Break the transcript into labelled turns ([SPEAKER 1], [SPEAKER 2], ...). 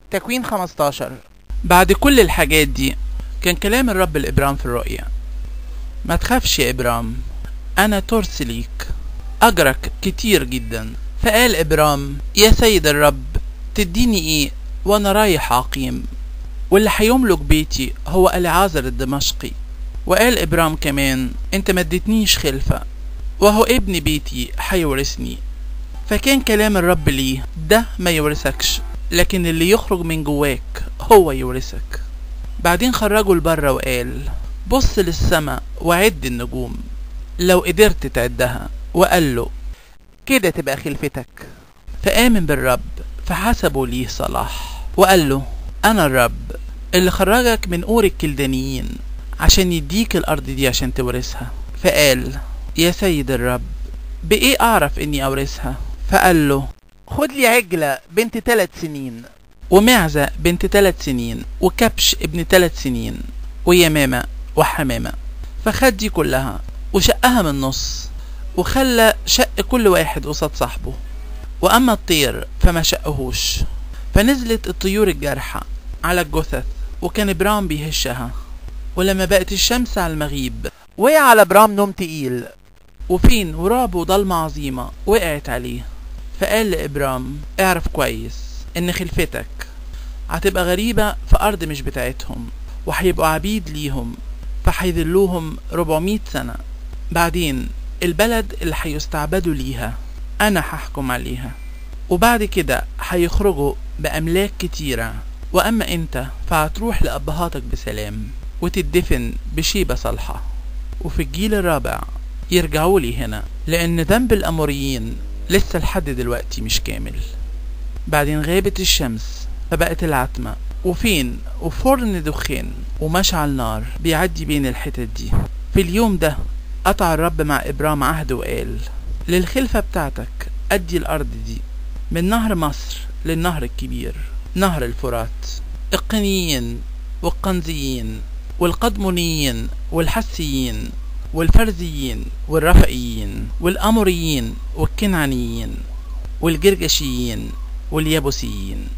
[SPEAKER 1] تكوين 15
[SPEAKER 2] بعد كل الحاجات دي كان كلام الرب لإبرام في الرؤيا ما تخافش يا إبرام أنا ترس ليك أجرك كتير جدا فقال إبرام يا سيد الرب تديني إيه وأنا رايح عقيم واللي هيملك بيتي هو العازر الدمشقي وقال إبرام كمان أنت ما اديتنيش خلفة وهو ابن بيتي هيورثني فكان كلام الرب ليه ده ما يورثكش لكن اللي يخرج من جواك هو يورثك بعدين خرجه لبره وقال بص للسما وعد النجوم لو قدرت تعدها وقال له
[SPEAKER 1] كده تبقى خلفتك
[SPEAKER 2] فآمن بالرب فحسبوا ليه صلاح وقال له أنا الرب اللي خرجك من أور الكلدانيين عشان يديك الأرض دي عشان تورثها فقال يا سيد الرب بإيه أعرف إني أورثها فقال له
[SPEAKER 1] خد لي عجلة بنت ثلاث سنين
[SPEAKER 2] ومعزة بنت ثلاث سنين وكبش ابن ثلاث سنين ويمامة وحمامة فخد دي كلها وشقها من النص وخلى شق كل واحد قصاد صاحبه وأما الطير فما شقهوش فنزلت الطيور الجارحة على الجثث وكان برام بيهشها ولما بقت الشمس على المغيب
[SPEAKER 1] وقع على برام نوم تقيل
[SPEAKER 2] وفين ورعب وضلمة عظيمة وقعت عليه فقال لإبرام اعرف كويس إن خلفتك هتبقى غريبة في أرض مش بتاعتهم وهيبقوا عبيد ليهم فهيذلوهم 400 سنة بعدين البلد اللي هيستعبدوا ليها أنا هحكم عليها وبعد كده هيخرجوا بأملاك كتيرة وأما أنت فهتروح لأبهاتك بسلام وتدفن بشيبة صالحة وفي الجيل الرابع يرجعوا لي هنا لأن ذنب الأموريين لسه لحد دلوقتي مش كامل بعدين غابت الشمس فبقت العتمة وفين وفرن دخان ومشعل نار بيعدي بين الحتت دي في اليوم ده قطع الرب مع إبرام عهد وقال للخلفة بتاعتك أدي الأرض دي من نهر مصر للنهر الكبير نهر الفرات القنيين والقنزيين والقدمونيين والحسيين والفرزيين والرفئيين والأموريين والكنعانيين والجرجشيين واليابوسيين